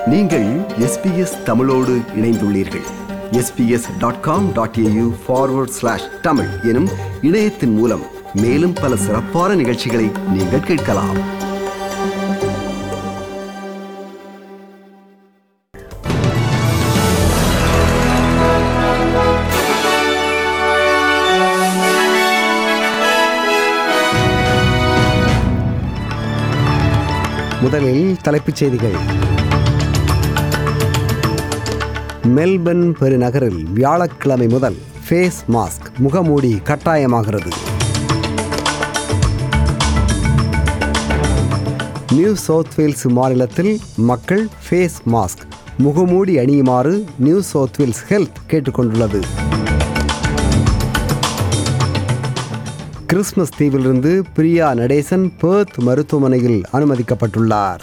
நீங்கள் எஸ்பிஎஸ் தமிழோடு இணைந்துள்ளீர்கள் SBS dot com dot AU forward slash Tamil எனும் இணையத்தின் மூலம் மேலும் பல சிறப்பான நிகழ்ச்சிகளை நீங்கள் கேட்கலாம் முதலில் தலைப்புச் செய்திகள் மெல்பர்ன் பெருநகரில் வியாழக்கிழமை முதல் ஃபேஸ் மாஸ்க் முகமூடி கட்டாயமாகிறது நியூ சவுத் வேல்ஸ் மாநிலத்தில் மக்கள் ஃபேஸ் மாஸ்க் முகமூடி அணியுமாறு நியூ சவுத் வேல்ஸ் ஹெல்த் கேட்டுக்கொண்டுள்ளது கிறிஸ்மஸ் தீவிலிருந்து பிரியா நடேசன் பேர்த் மருத்துவமனையில் அனுமதிக்கப்பட்டுள்ளார்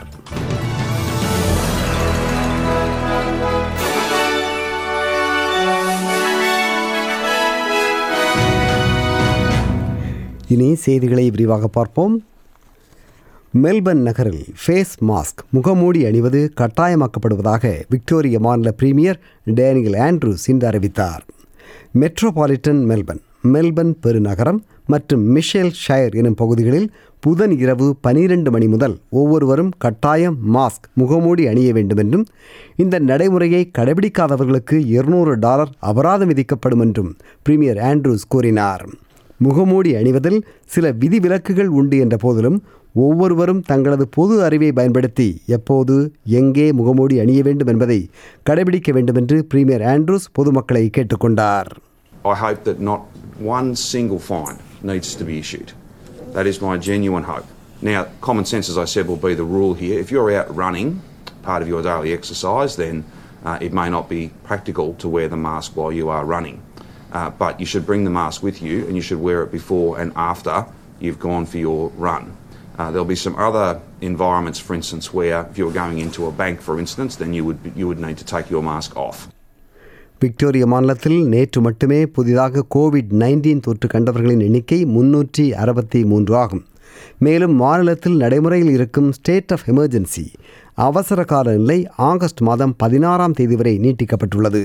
இனி செய்திகளை விரிவாக பார்ப்போம் மெல்பர்ன் நகரில் ஃபேஸ் மாஸ்க் முகமூடி அணிவது கட்டாயமாக்கப்படுவதாக விக்டோரிய மாநில பிரீமியர் டேனியல் ஆண்ட்ரூஸ் இன்று அறிவித்தார் மெட்ரோபாலிட்டன் மெல்பர்ன் மெல்பர்ன் பெருநகரம் மற்றும் மிஷேல் ஷயர் எனும் பகுதிகளில் புதன் இரவு பனிரெண்டு மணி முதல் ஒவ்வொருவரும் கட்டாயம் மாஸ்க் முகமூடி அணிய வேண்டும் என்றும் இந்த நடைமுறையை கடைபிடிக்காதவர்களுக்கு இருநூறு டாலர் அபராதம் விதிக்கப்படும் என்றும் பிரீமியர் ஆண்ட்ரூஸ் கூறினார் முகமூடி அணிவதில் சில விதிவிலக்குகள் உண்டு என்ற போதிலும் ஒவ்வொருவரும் தங்களது பொது அறிவை பயன்படுத்தி எப்போது எங்கே முகமூடி அணிய வேண்டும் என்பதை கடைபிடிக்க வேண்டும் என்று பிரீமியர் ஆண்ட்ரூஸ் பொதுமக்களை கேட்டுக்கொண்டார் I hope that not one single fine needs to be issued. That is my genuine hope. Now, common sense, as I said, will be the rule here. If you're out running, part of your daily exercise, then uh, it may not be practical to wear the mask while you are running. Uh, but you should bring the mask with you and you should wear it before and after you've gone for your run. Uh, there'll be some other environments, for instance, where if you were going into a bank, for instance, then you would, you would need to take your mask off. Victoria மாநிலத்தில் நேற்று மட்டுமே புதிதாக Covid nineteen தொற்று கண்டவர்களின் எண்ணிக்கை முன்னூற்றி அறுபத்தி மூன்று ஆகும் மேலும் மாநிலத்தில் நடைமுறையில் இருக்கும் ஸ்டேட் ஆஃப் எமர்ஜென்சி அவசர கால நிலை ஆகஸ்ட் மாதம் பதினாறாம் தேதி வரை நீட்டிக்கப்பட்டுள்ளது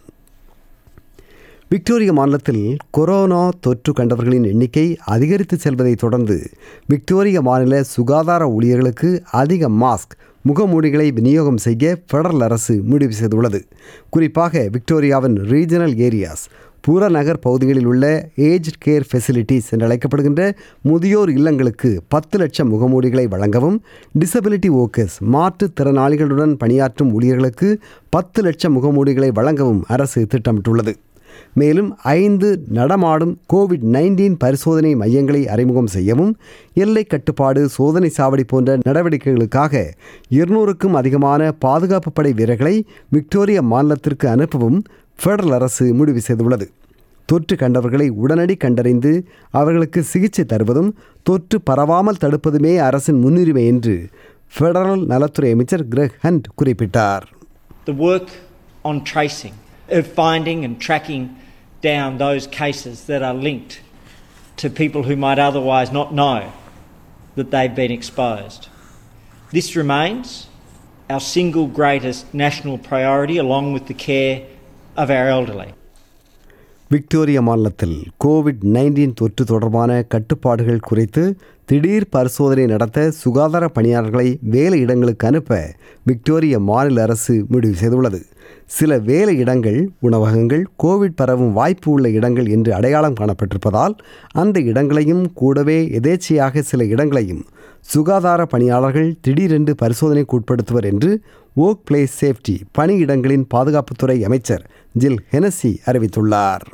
விக்டோரிய மாநிலத்தில் கொரோனா தொற்று கண்டவர்களின் எண்ணிக்கை அதிகரித்து செல்வதை தொடர்ந்து விக்டோரிய மாநில சுகாதார ஊழியர்களுக்கு அதிக மாஸ்க் முகமூடிகளை விநியோகம் செய்ய ஃபெடரல் அரசு முடிவு செய்துள்ளது குறிப்பாக விக்டோரியாவின் ரீஜனல் ஏரியாஸ் புறநகர் பகுதிகளில் உள்ள ஏஜ் கேர் ஃபெசிலிட்டிஸ் என்று அழைக்கப்படுகின்ற முதியோர் இல்லங்களுக்கு பத்து லட்சம் முகமூடிகளை வழங்கவும் டிசபிலிட்டி ஒர்க்கர்ஸ் மாற்றுத்திறனாளிகளுடன் பணியாற்றும் ஊழியர்களுக்கு பத்து லட்சம் முகமூடிகளை வழங்கவும் அரசு திட்டமிட்டுள்ளது மேலும் ஐந்து நடமாடும் கோவிட் நைன்டீன் பரிசோதனை மையங்களை அறிமுகம் செய்யவும் எல்லை கட்டுப்பாடு சோதனை சாவடி போன்ற நடவடிக்கைகளுக்காக இருநூறுக்கும் அதிகமான பாதுகாப்பு படை வீரர்களை விக்டோரியா மாநிலத்திற்கு அனுப்பவும் ஃபெடரல் அரசு முடிவு செய்துள்ளது தொற்று கண்டவர்களை உடனடி கண்டறிந்து அவர்களுக்கு சிகிச்சை தருவதும் தொற்று பரவாமல் தடுப்பதுமே அரசின் முன்னுரிமை என்று ஃபெடரல் நலத்துறை அமைச்சர் கிரெக் ஹண்ட் குறிப்பிட்டார் the work on tracing, of finding and tracking down those cases that are linked to people who might otherwise not know that they've been exposed. This remains our single greatest national priority, along with the care of our elderly. Victoria மாநிலத்தில் COVID nineteen தொற்று தொடர்பான கட்டுப்பாடுகள் குறித்து திடீர் பரிசோதனை நடத்த சுகாதார பணியாளர்களை வேலை இடங்களுக்கு அனுப்ப விக்டோரிய மாநில அரசு முடிவு செய்துள்ளது சில வேலை இடங்கள் உணவகங்கள் கோவிட் பரவும் வாய்ப்பு உள்ள இடங்கள் என்று அடையாளம் காணப்பட்டிருப்பதால் அந்த இடங்களையும் கூடவே எதேச்சையாக சில இடங்களையும் சுகாதார பணியாளர்கள் திடீரென்று பரிசோதனைக்கு உட்படுத்துவர் என்று ஒர்க் பிளேஸ் சேஃப்டி பணியிடங்களின் பாதுகாப்புத்துறை அமைச்சர் ஜில் ஹெனசி அறிவித்துள்ளார்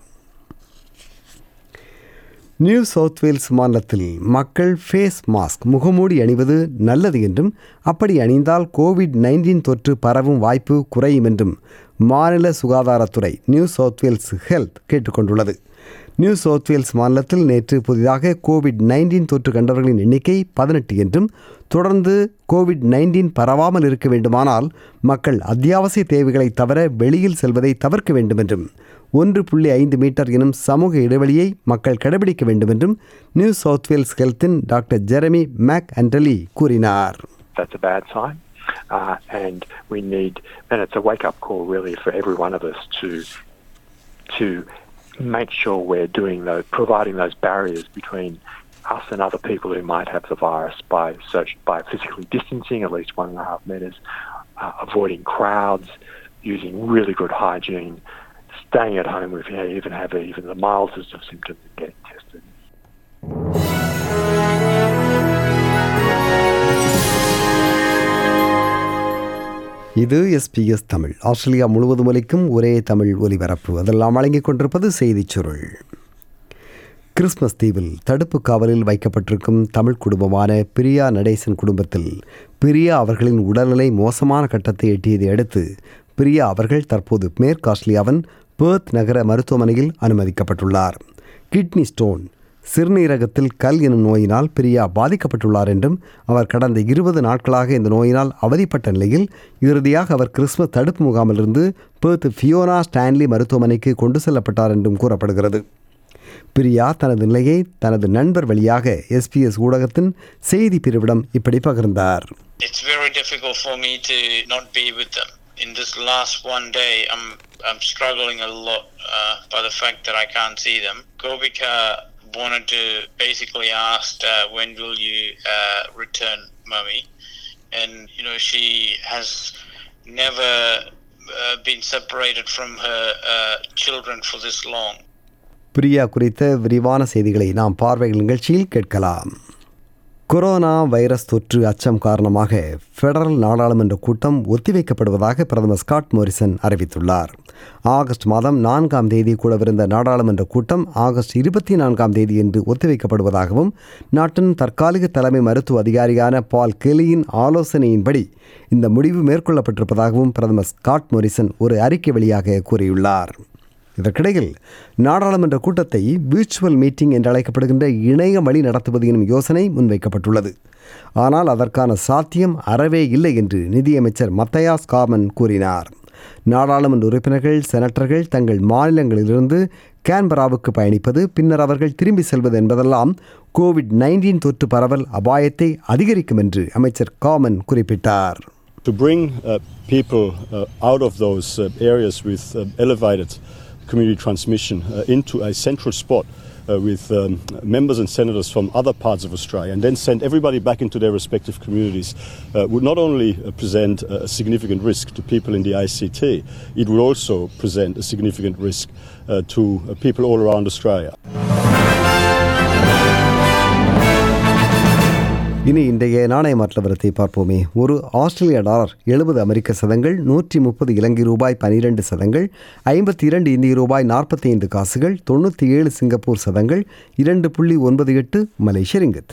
நியூ சவுத் வேல்ஸ் மாநிலத்தில் மக்கள் ஃபேஸ் மாஸ்க் முகமூடி அணிவது நல்லது என்றும் அப்படி அணிந்தால் கோவிட் நைன்டீன் தொற்று பரவும் வாய்ப்பு குறையும் என்றும் மாநில சுகாதாரத்துறை நியூ சவுத் வேல்ஸ் ஹெல்த் கேட்டுக்கொண்டுள்ளது நியூ சவுத் வேல்ஸ் மாநிலத்தில் நேற்று புதிதாக கோவிட் நைன்டீன் தொற்று கண்டவர்களின் எண்ணிக்கை பதினெட்டு என்றும் தொடர்ந்து கோவிட் நைன்டீன் பரவாமல் இருக்க வேண்டுமானால் மக்கள் அத்தியாவசிய தேவைகளை தவிர வெளியில் செல்வதை தவிர்க்க வேண்டும் என்றும் ஒன்று புள்ளி ஐந்து மீட்டர் எனும் சமூக இடைவெளியை மக்கள் கடைபிடிக்க வேண்டும் என்றும் நியூ சவுத் வேல்ஸ் ஹெல்த்தின் டாக்டர் ஜெரமி மேக் அண்டலி கூறினார் That's a bad sign. uh, and we need, and it's a wake up call really for every one of us to to make sure we're doing those, providing those barriers between us and other people who might have the virus by social, by physically distancing at least one and a half meters, uh, avoiding crowds, using really good hygiene, staying at home if you even have even the mildest of symptoms and getting tested. இது SBS Tamil Australia முழுவதும் ஒலிக்கும் ஒரே தமிழ் ஒலிபரப்பு அதெல்லாம் வழங்கிக் கொண்டிருப்பது செய்திச் சுருள் கிறிஸ்மஸ் தீவில் தடுப்பு காவலில் வைக்கப்பட்டிருக்கும் தமிழ் குடும்பமான பிரியா நடேசன் குடும்பத்தில் பிரியா அவர்களின் உடல்நிலை மோசமான கட்டத்தை எட்டியதை அடுத்து பிரியா அவர்கள் தற்போது மேற்கு ஆஸ்திரேலியாவின் பேர்த் நகர மருத்துவமனையில் அனுமதிக்கப்பட்டுள்ளார் கிட்னி ஸ்டோன் சிறுநீரகத்தில் கல் எனும் நோயினால் பிரியா பாதிக்கப்பட்டுள்ளார் என்றும் அவர் கடந்த இருபது நாட்களாக இந்த நோயினால் அவதிப்பட்ட நிலையில் இறுதியாக அவர் கிறிஸ்மஸ் தடுப்பு முகாமிலிருந்து பேர்த் ஃபியோனா ஸ்டான்லி மருத்துவமனைக்கு கொண்டு செல்லப்பட்டார் என்றும் கூறப்படுகிறது பிரியா தனது நிலையை தனது நண்பர் வழியாக எஸ்பிஎஸ் ஊடகத்தின் செய்தி பிரிவிடம் இப்படி பகிர்ந்தார் it's very difficult for me to not be with them. In this last one day, I'm I'm struggling a lot uh, by the fact that I can't see them. Gobika wanted to basically ask uh, when will you uh, return, mummy, and you know she has never uh, been separated from her uh, children for this long. Priya குறித்த விரிவான செய்திகளை நாம் பார்வைகள் நிகழ்ச்சியில் கேட்கலாம் corona virus தொற்று அச்சம் காரணமாக ஃபெடரல் நாடாளுமன்ற கூட்டம் ஒத்திவைக்கப்படுவதாக பிரதமர் ஸ்காட் மோரிசன் அறிவித்துள்ளார் ஆகஸ்ட் மாதம் நான்காம் தேதி கூடவிருந்த நாடாளுமன்ற கூட்டம் ஆகஸ்ட் இருபத்தி நான்காம் தேதி என்று ஒத்திவைக்கப்படுவதாகவும் நாட்டின் தற்காலிக தலைமை மருத்துவ அதிகாரியான பால் கெலியின் ஆலோசனையின்படி இந்த முடிவு மேற்கொள்ளப்பட்டிருப்பதாகவும் பிரதமர் ஸ்காட் மோரிசன் ஒரு அறிக்கை வழியாக கூறியுள்ளார் இதற்கிடையில் நாடாளுமன்ற கூட்டத்தை விர்ச்சுவல் மீட்டிங் என்று அழைக்கப்படுகின்ற இணைய வழி நடத்துவது எனும் யோசனை முன்வைக்கப்பட்டுள்ளது ஆனால் அதற்கான சாத்தியம் அறவே இல்லை என்று நிதியமைச்சர் மத்தயாஸ் காமன் கூறினார் நாடாளுமன்ற உறுப்பினர்கள் செனட்டர்கள் தங்கள் மாநிலங்களிலிருந்து கேன்பராவுக்கு பயணிப்பது பின்னர் அவர்கள் திரும்பி செல்வது என்பதெல்லாம் கோவிட் நைன்டீன் தொற்று பரவல் அபாயத்தை அதிகரிக்கும் என்று அமைச்சர் காமன் குறிப்பிட்டார் to bring uh, people uh, out of those uh, areas with uh, elevated community transmission uh, into a central spot uh, with um, members and senators from other parts of Australia and then send everybody back into their respective communities uh, would not only uh, present a significant risk to people in the ICT, it would also present a significant risk uh, to uh, people all around Australia. இனி இன்றைய நாணய மாற்ற விரத்தை பார்ப்போமே ஒரு ஆஸ்திரேலிய dollar எழுபது அமெரிக்க சதங்கள் நூற்றி முப்பது இலங்கை ரூபாய் பனிரெண்டு சதங்கள் ஐம்பத்தி இரண்டு இந்திய ரூபாய் நாற்பத்தி ஐந்து காசுகள் தொண்ணூற்றி ஏழு சிங்கப்பூர் சதங்கள் இரண்டு புள்ளி ஒன்பது எட்டு மலேசிய ரிங்கத்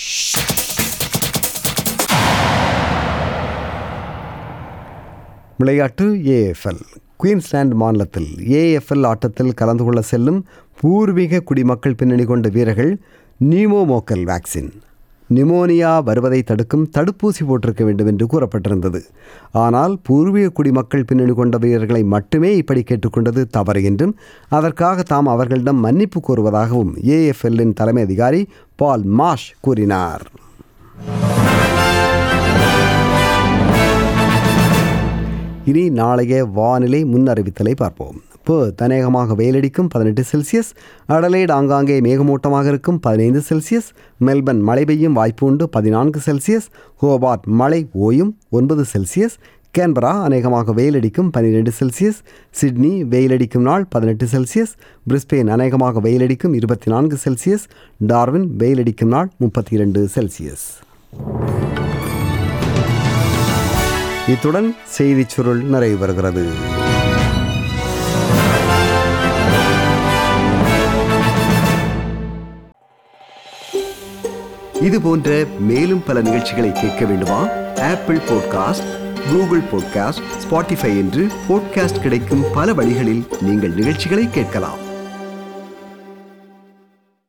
விளையாட்டு ஏஎஃப்எல் குயின்ஸ்லாந்து மாநிலத்தில் ஏஎஃப்எல் ஆட்டத்தில் கலந்து கொள்ள செல்லும் பூர்வீக குடிமக்கள் பின்னணி கொண்ட வீரர்கள் நியூமோமோக்கல் வேக்சின் நிமோனியா வருவதை தடுக்கும் தடுப்பூசி போட்டிருக்க வேண்டும் என்று கூறப்பட்டிருந்தது ஆனால் பூர்வீக குடிமக்கள் பின்னணி கொண்ட வீரர்களை மட்டுமே இப்படி கேட்டுக்கொண்டது தவறு என்றும் அதற்காக தாம் அவர்களிடம் மன்னிப்பு கோருவதாகவும் ஏஎஃப்எல்லின் தலைமை அதிகாரி பால் மாஷ் கூறினார் இனி நாளைய வானிலை முன்னறிவித்தலை பார்ப்போம் இப்போ தனேகமாக வெயிலடிக்கும் பதினெட்டு செல்சியஸ் அடலைடு ஆங்காங்கே மேகமூட்டமாக இருக்கும் பதினைந்து செல்சியஸ் மெல்பர்ன் மழை பெய்யும் வாய்ப்பு உண்டு பதினான்கு செல்சியஸ் ஹோபார்ட் மழை ஓயும் ஒன்பது செல்சியஸ் கேன்பரா அநேகமாக வெயிலடிக்கும் பன்னிரெண்டு செல்சியஸ் சிட்னி வெயிலடிக்கும் நாள் பதினெட்டு செல்சியஸ் பிரிஸ்பெயின் அநேகமாக வெயிலடிக்கும் இருபத்தி நான்கு செல்சியஸ் டார்வின் வெயிலடிக்கும் நாள் முப்பத்தி இரண்டு செல்சியஸ் இத்துடன் செய்திச் சுருள் நிறைவு பெறுகிறது இது போன்ற மேலும் பல நிகழ்ச்சிகளை கேட்க வேண்டுமா Apple podcast Google podcast Spotify என்று பாட்காஸ்ட் கிடைக்கும் பல வழிகளில் நீங்கள் நிகழ்ச்சிகளை கேட்கலாம்